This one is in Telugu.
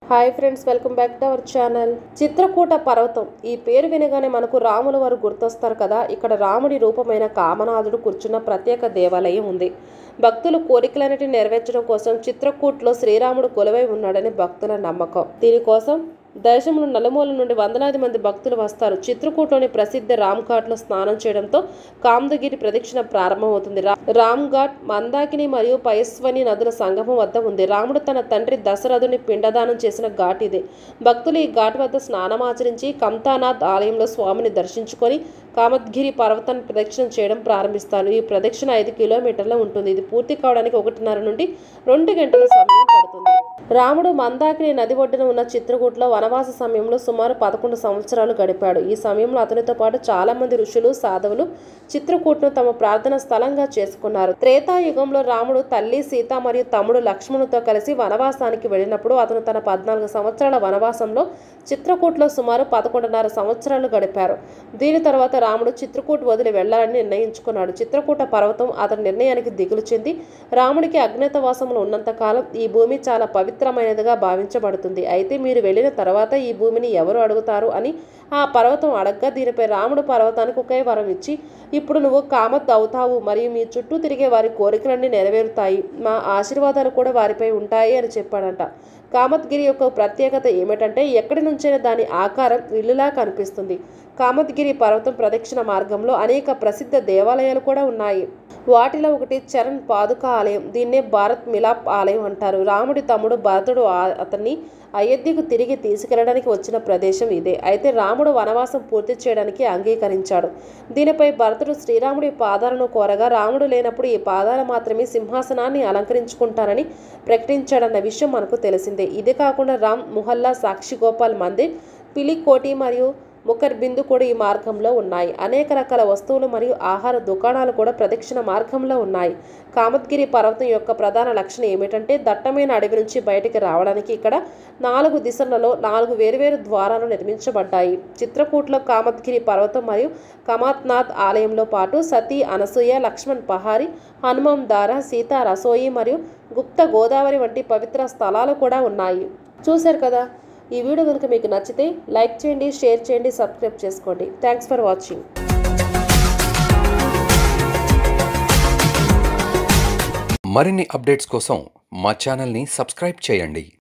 hi friends welcome back to our channel Chitrakuta పర్వతం ఈ పేరు వినగానే మనకు రాముల వారు గుర్తొస్తారు కదా ఇక్కడ రాముడి రూపమైన కామనాథుడు కూర్చున్న ప్రత్యేక దేవాలయం ఉంది భక్తులు కోరికలన్నిటిని నెరవేర్చడం కోసం చిత్రకూట్లో శ్రీరాముడు కొలువై ఉన్నాడని భక్తుల నమ్మకం దీనికోసం దేశంలో నలుమూల నుండి వందలాది మంది భక్తులు వస్తారు చిత్రకూట్లోని ప్రసిద్ధ రామ్ ఘాట్లో స్నానం చేయడంతో కామదగిరి ప్రదక్షిణ ప్రారంభమవుతుంది రా- రామ్ ఘాట్ మందాకిని మరియు పయస్వని నదుల సంగమం వద్ద ఉంది రాముడు తన తండ్రి దశరథుని పిండదానం చేసిన ఘాట్ ఇదే భక్తులు ఈ ఘాట్ వద్ద స్నానమాచరించి కంతానాథ్ ఆలయంలో స్వామిని దర్శించుకొని కామద్గిరి పర్వతాన్ని ప్రదక్షిణ చేయడం ప్రారంభిస్తారు ఈ ప్రదక్షిణ ఐదు కిలోమీటర్ల ఉంటుంది ఇది పూర్తి కావడానికి ఒకటిన్నర నుండి రెండు గంటల సమయం పడుతుంది రాముడు మందాకిని నది ఒడ్డున ఉన్న చిత్రకూటలో వనవాస సమయంలో సుమారు పదకొండు సంవత్సరాలు గడిపాడు ఈ సమయంలో అతనితో పాటు చాలా మంది ఋషులు సాధువులు చిత్రకూటను తమ ప్రార్థన స్థలంగా చేసుకున్నారు త్రేతాయుగంలో రాముడు తల్లి సీత మరియు తమ్ముడు లక్ష్మణుతో కలిసి వనవాసానికి వెళ్ళినప్పుడు అతను తన పద్నాలుగు సంవత్సరాల వనవాసంలో చిత్రకూటలో సుమారు పదకొండున్నర సంవత్సరాలు గడిపారు దీని తర్వాత రాముడు చిత్రకూట వదిలి వెళ్లాలని నిర్ణయించుకున్నాడు చిత్రకూట పర్వతం అతని నిర్ణయానికి దిగులు చెంది రాముడికి అజ్ఞాతవాసంలో ఉన్నంత కాలం ఈ భూమి చాలా పవిత్రమైనదిగా భావించబడుతుంది అయితే మీరు వెళ్ళిన తర్వాత ఈ భూమిని ఎవరు అడుగుతారు అని ఆ పర్వతం అడగ్గా దీనిపై రాముడు పర్వతానికి ఒకే వరం ఇచ్చి ఇప్పుడు నువ్వు కామత్ అవుతావు మరియు మీ చుట్టూ తిరిగే వారి కోరికలన్నీ నెరవేరుతాయి మా ఆశీర్వాదాలు కూడా వారిపై ఉంటాయి అని చెప్పాడంట కామత్గిరి యొక్క ప్రత్యేకత ఏమిటంటే ఎక్కడి నుంచైనా దాని ఆకారం ఇల్లులా కనిపిస్తుంది కామత్గిరి పర్వతం ప్రదక్షిణ మార్గంలో అనేక ప్రసిద్ధ దేవాలయాలు కూడా ఉన్నాయి వాటిలో ఒకటి చరణ్ పాదుక ఆలయం దీన్నే భారత్ మిలాప్ ఆలయం అంటారు రాముడి తమ్ముడు భరతుడు ఆ- అతన్ని అయోధ్యకు తిరిగి తీసుకెళ్లడానికి వచ్చిన ప్రదేశం ఇదే అయితే రాముడు వనవాసం పూర్తి చేయడానికి అంగీకరించాడు దీనిపై భరతుడు శ్రీరాముడి పాదాలను కోరగా రాముడు లేనప్పుడు ఈ పాదాలు మాత్రమే సింహాసనాన్ని అలంకరించుకుంటారని ప్రకటించాడన్న విషయం మనకు తెలిసిందే ఇది కాకుండా రామ్ ముహల్లా సాక్షి గోపాల్ మందిర్ పిలికోటి మరియు ముఖర్ బిందు కూడా ఈ మార్గంలో ఉన్నాయి అనేక రకాల వస్తువులు మరియు ఆహార దుకాణాలు కూడా ప్రదక్షిణ మార్గంలో ఉన్నాయి కామద్గిరి పర్వతం యొక్క ప్రధాన లక్షణం ఏమిటంటే దట్టమైన అడవి నుంచి బయటికి రావడానికి ఇక్కడ నాలుగు దిశలలో నాలుగు వేర్వేరు ద్వారాలు నిర్మించబడ్డాయి చిత్రకూట్లో కామద్గిరి పర్వతం మరియు కమాత్నాథ్ ఆలయంలో పాటు సతీ అనసూయ లక్ష్మణ్ పహారి హనుమం దార సీత రసోయి మరియు గుప్త గోదావరి వంటి పవిత్ర స్థలాలు కూడా ఉన్నాయి చూశారు కదా ఈ వీడియో కనుక మీకు నచ్చితే లైక్ చేయండి షేర్ చేయండి సబ్స్క్రైబ్ చేసుకోండి థ్యాంక్స్ ఫర్ వాచింగ్ మరిన్ని అప్డేట్స్ కోసం మా ఛానల్ని సబ్స్క్రైబ్ చేయండి